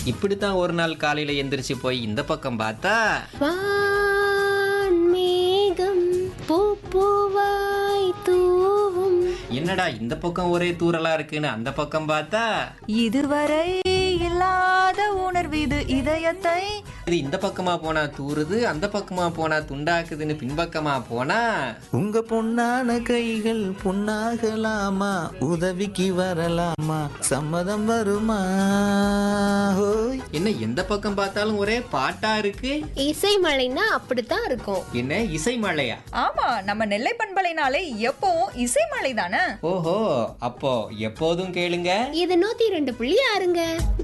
இப்படித்தான் ஒரு நாள் காலையில எந்திரிச்சு போய் இந்த பக்கம் பார்த்தா வான்மேகம் பூப்பூவாய் தூவும் என்னடா இந்த பக்கம் ஒரே தூரலா இருக்குன்னு அந்த பக்கம் பார்த்தா இதுவரை இல்லாத உணர்வு இது இதயத்தை இது இந்த பக்கமா போனா தூறுது அந்த பக்கமா போனா துண்டாக்குதுன்னு பின்பக்கமா போனா உங்க பொன்னான கைகள் பொன்னாகலாமா உதவிக்கு வரலாமா சம்மதம் வருமா ஹோய் என்ன எந்த பக்கம் பார்த்தாலும் ஒரே பாட்டா இருக்கு இசை மழைன்னா அப்படித்தான் இருக்கும் என்ன இசை மழையா ஆமா நம்ம நெல்லை பண்பலைனாலே எப்பவும் இசைமலை தானே ஓஹோ அப்போ எப்போதும் கேளுங்க இது நூத்தி ரெண்டு புள்ளி ஆறுங்க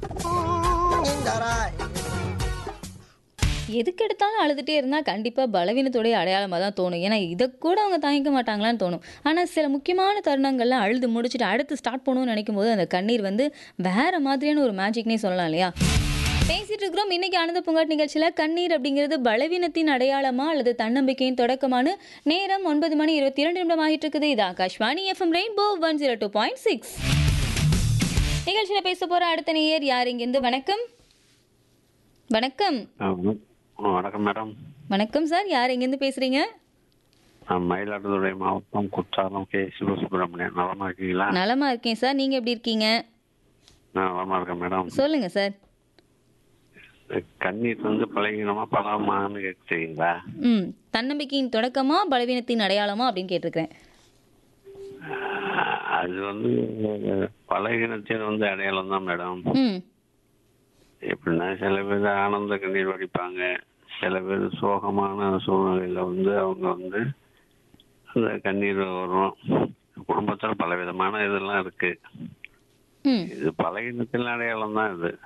எதுக்கு எடுத்தாலும் அழுதுகிட்டே இருந்தால் கண்டிப்பாக பலவீனத்தோடைய அடையாளமாக தான் தோணும் ஏன்னா இதை கூட அவங்க தாங்கிக்க மாட்டாங்களான்னு தோணும் ஆனால் சில முக்கியமான தருணங்கள்லாம் அழுது முடிச்சுட்டு அடுத்து ஸ்டார்ட் பண்ணணும்னு நினைக்கும் போது அந்த கண்ணீர் வந்து வேற மாதிரியான ஒரு மேஜிக்னே சொல்லலாம் இல்லையா பேசிட்டு இருக்கிறோம் இன்னைக்கு ஆனந்த பூங்காட் நிகழ்ச்சியில் கண்ணீர் அப்படிங்கிறது பலவீனத்தின் அடையாளமா அல்லது தன்னம்பிக்கையின் தொடக்கமான நேரம் ஒன்பது மணி இருபத்தி இரண்டு நிமிடம் ஆகிட்டு இருக்குது இது Akashvani FM rainbow one zero two point six நிகழ்ச்சியில் பேச போகிற அடுத்த நேயர் யார் இங்கேருந்து வணக்கம் வணக்கம் ஆ, வணக்- ஆ, வணக்கம் மேடம் வணக்கம் சார் யார் எங்கேருந்து பேசுறீங்க நான் மயிலாடுதுறை மாவட்டம் குற்றாலம் கே சிவசுப்பிரமணியன் நலமா இருக்கீங்களா நலமா இருக்கேன் சார் நீங்க எப்படி இருக்கீங்க நான் நலமா இருக்கேன் மேடம் சொல்லுங்க சார் கண்ணீர் வந்து பழகினமா பழமான்னு கேட்குறீங்களா ம் தன்னம்பிக்கையின் தொடக்கமா பலவீனத்தின் அடையாளமா அப்படின்னு கேட்டிருக்கிறேன் அது வந்து பழகினத்தின் வந்து அடையாளம் தான் மேடம் ம் எப்படின்னா சில பேர் ஆனந்த கண்ணீர் வடிப்பாங்க சில பேர் சோகமான சூழ்நிலையில வந்து அவங்க வந்து அந்த கண்ணீர் வரும் குடும்பத்துல பல விதமான இதெல்லாம் இருக்கு ம் இது பழகினத்தின் அடையாளம் தான் இது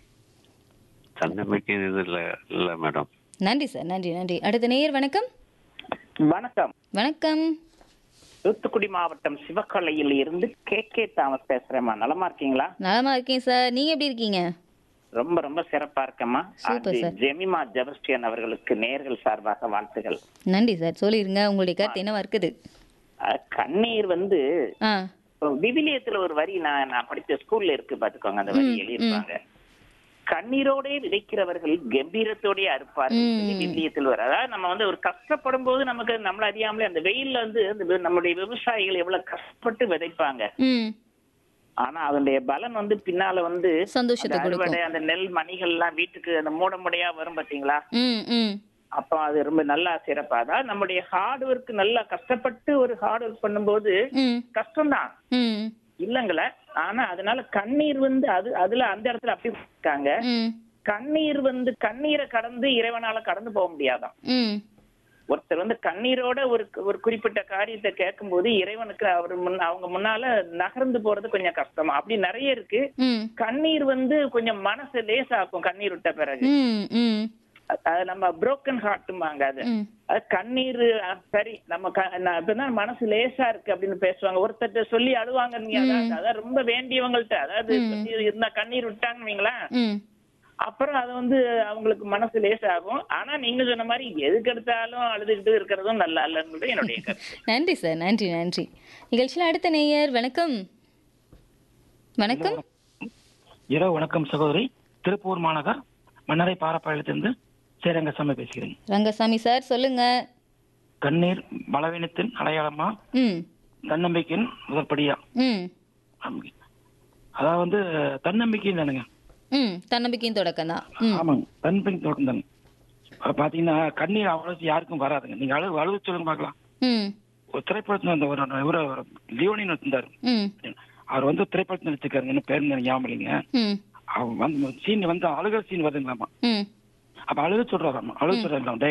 தன்னம்பிக்கையின் இது இல்லை இல்லை மேடம் நன்றி சார் நன்றி நன்றி அடுத்த நேயர் வணக்கம் வணக்கம் வணக்கம் தூத்துக்குடி மாவட்டம் சிவக்கலையில் இருந்து கே கே தாமஸ் பேசுறேம்மா நலமா இருக்கீங்களா நலமா இருக்கேன் சார் நீங்க எப்படி இருக்கீங்க ரொம்ப ரொம்ப சிறப்பா இருக்கேம்மா சூப்பர் அது சார். ஜெமிமா ஜெபஸ்டியன் அவர்களுக்கு நேர்கள் சார்பாக வாழ்த்துகள் நன்றி சார் சொல்லிருங்க உங்களுடைய கருத்து என்னவா இருக்குது அஹ், கண்ணீர் வந்து ஆ இப்போ விவிலியத்துல ஒரு வரி நான் நான் படிச்ச ஸ்கூல்ல இருக்கு பாத்துக்கோங்க அந்த வரி ம், எழுதியிருப்பாங்க கண்ணீரோடே விதைக்கிறவர்கள் கம்பீரத்தோடே அறுப்பார்கள் ம். சொல்லி விவிலியத்தில் வர அதாவது நம்ம வந்து ஒரு கஷ்டப்படும் போது நமக்கு நம்மள அறியாமலே அந்த வெயில்ல வந்து அந்த வி- நம்முடைய விவசாயிகள் எவ்வளவு கஷ்டப்பட்டு விதைப்பாங்க ம் ஆனா அதனுடைய பலன் வந்து பின்னால வந்து சந்தோஷத்தை அந்த அறுவடை கொடுக்கும் அந்த நெல் மணிகள் எல்லாம் வீட்டுக்கு அந்த மூட முடையா வரும் பாத்தீங்களா ம் ம் அப்ப அது ரொம்ப நல்லா சிறப்பா அதாவது நம்முடைய ஹார்ட் ஒர்க் நல்லா கஷ்டப்பட்டு ஒரு ஹார்ட் ஒர்க் பண்ணும்போது ம் கஷ்டம்தான் ம் இல்லங்கள ஆனா அதனால கண்ணீர் வந்து அது அதுல அந்த இடத்துல அப்படி இருக்காங்க ம் கண்ணீர் வந்து கண்ணீரை கடந்து இறைவனால கடந்து போக முடியாதாம் ம் ஒருத்தர் வந்து கண்ணீரோட ஒரு ஒரு குறிப்பிட்ட காரியத்தை கேட்கும்போது இறைவனுக்கு அவர் முன் அவங்க முன்னால நகர்ந்து போறது கொஞ்சம் கஷ்டமா அப்படி நிறைய இருக்கு ம் கண்ணீர் வந்து கொஞ்சம் மனசு லேசாக்கும் கண்ணீர் விட்ட பிறகு ம் ம் அ- அது நம்ம புரோக்கன் ஹார்ட்டுமாங்க அது ம் அது கண்ணீர் அஹ், சரி நம்ம க- நான் இப்பதான் மனசு லேசா இருக்கு அப்படின்னு பேசுவாங்க ஒருத்தர்ட்ட சொல்லி அழுவாங்க நீங்க அதாவது அதாவது ரொம்ப வேண்டியவங்கள்ட்ட அதாவது சொல்லி இருந்தா கண்ணீர் விட்டாங்கன்னு வைங்களேன் ம் அப்புறம் அது வந்து அவங்களுக்கு மனசு லேசாகும் ஆனா நீங்க சொன்ன மாதிரி எதுக்கு எடுத்தாலும் அழுதுகிட்டு இருக்கிறதும் நல்லா இல்லைன்றது என்னுடைய கருத்து நன்றி சார் நன்றி நன்றி நிகழ்ச்சியில் அடுத்த நேயர் வணக்கம் வணக்கம் இரவு வணக்கம் சகோதரி திருப்பூர் மாநகர் மன்னரை பாரப்பாளையத்திலிருந்து சேரங்கசாமி பேசுகிறேன் ரங்கசாமி சார் சொல்லுங்க கண்ணீர் பலவீனத்தின் அடையாளமா ம் தன்னம்பிக்கையின் முதற்படியா ம் அதாவது வந்து தன்னம்பிக்கை தானுங்க ம் தன்னம்பிக்கையின் தொடக்கம் தான் ம் ஆமாங்க தன்னம்பிக்கை தொடக்கம் தாங்க அப்ப பாத்தீங்கன்னா கண்ணீர் அவ்வளவு யாருக்கும் வராதுங்க நீங்க அழு அழுது சொல்லுங்க பார்க்கலாம் ம் ஒரு திரைப்படத்துல அந்த ஒரு இவர லியோனின்னு இருந்தார் ம் அவர் வந்து திரைப்படத்தில் நடிச்சிருக்காருங்க என்ன பேர் எனக்கு ஞாபகம் இல்லைங்க ம் அவர் வந்து சீன் வந்து அழுகிற சீன் வருதுங்களாமா ம் அப்ப அழுக சொல்றாராமா அழுக சொல்றாங்க